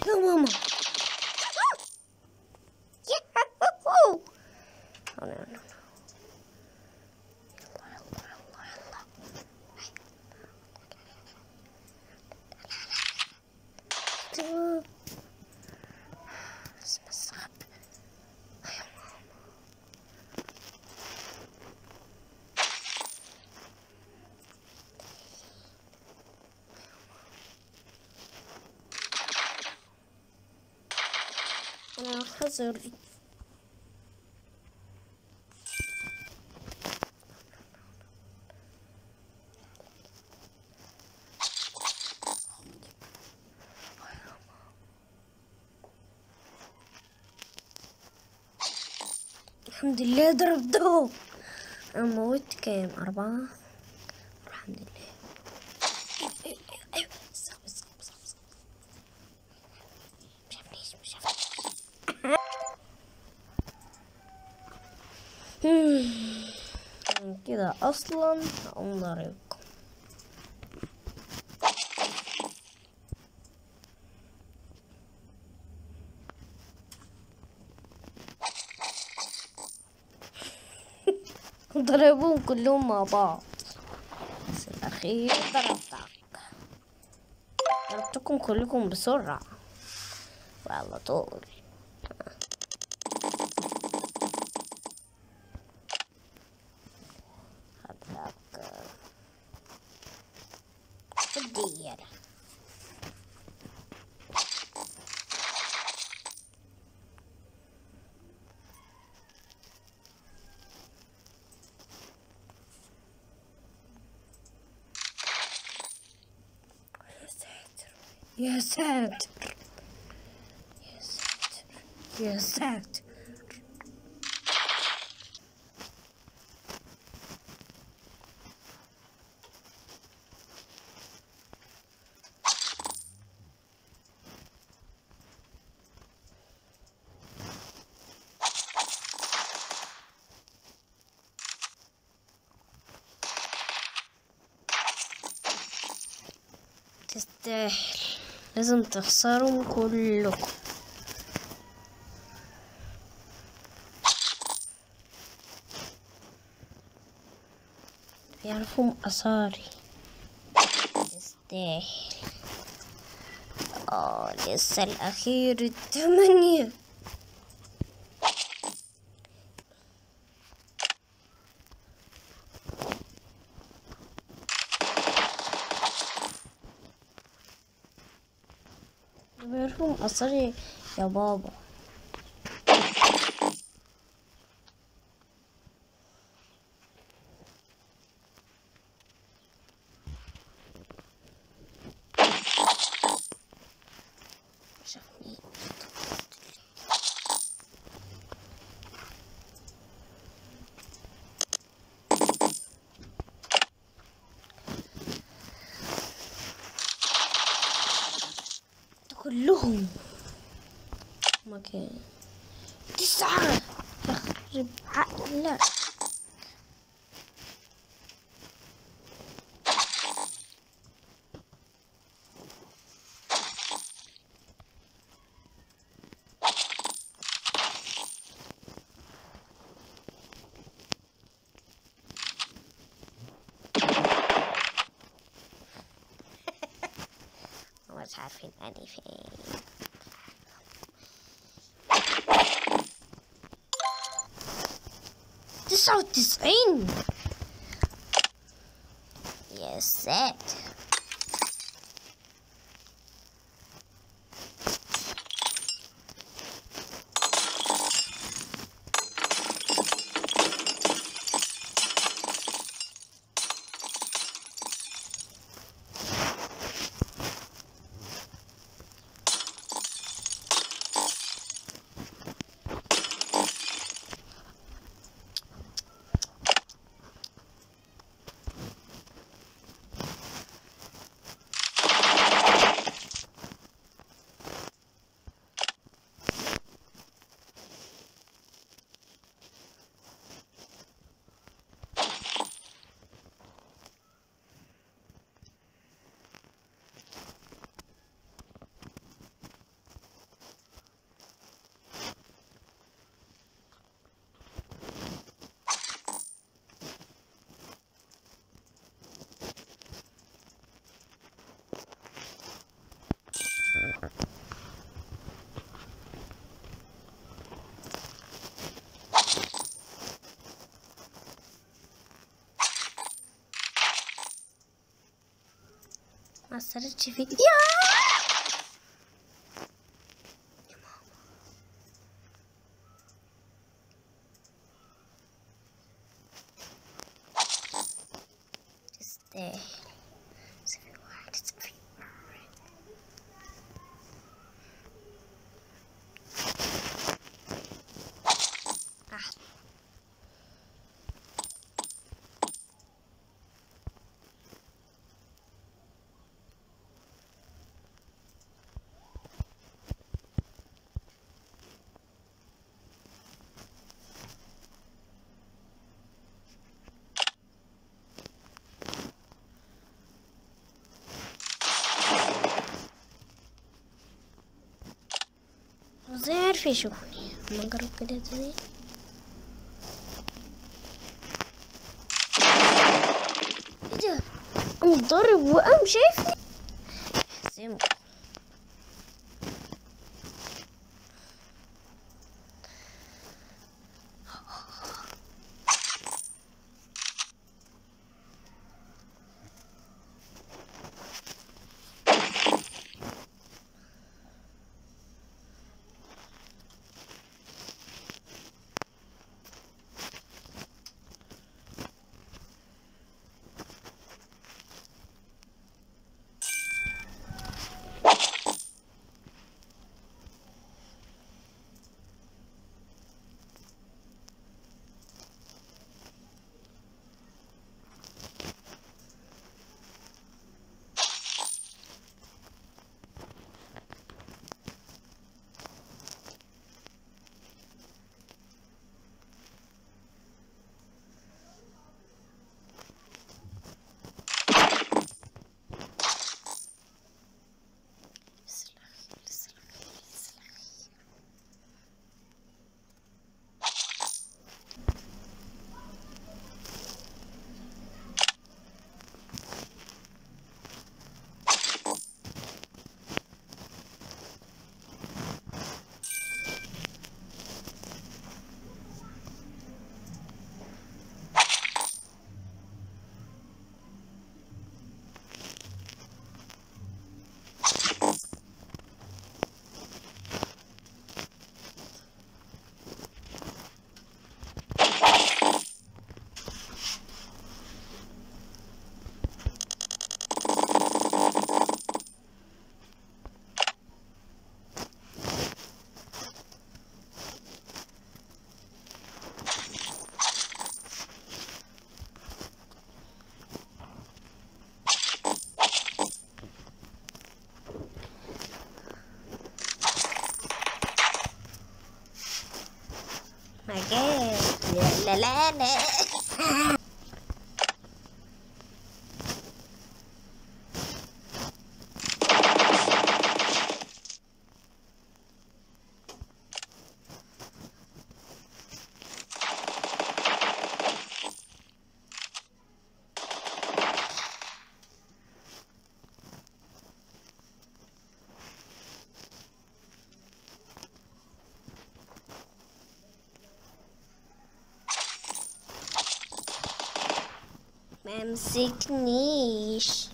يا ماما ياهو اسم الصعب يا ماما أنا خزر الحمد لله ضربته أنا موت كام أربعة الحمد لله أيوة أيوة صعب صعب صعب صعب مشافنيش مشافنيش كده أصلا هقوم ضاربكم ضربوهم كلهم مع بعض بس الأخير ضربتك ضربتكم كلكم بسرعة وعلى طول هضربك خدي يلا يا ساتر يا ساتر يا ساتر يا ساتر تستاهل لازم تخسروا كلكم بيعرفوا أثاري تستاهل اه لسه الأخير التمانية بيعرفوا أثاري يا بابا شافني كلهم مكان تسعة يخرب عقلك مش عارفين أني فين تسعة وتسعين يا ساتر ما أثرتش فيك يا تستاهل سفي واحد سفي واحد أحسن ازاي عارف يشوفني اما اجرب كده تاني ايه ده قام ضارب وقام شايفني سيمو مجال لا لا لا لا ما مسكنيش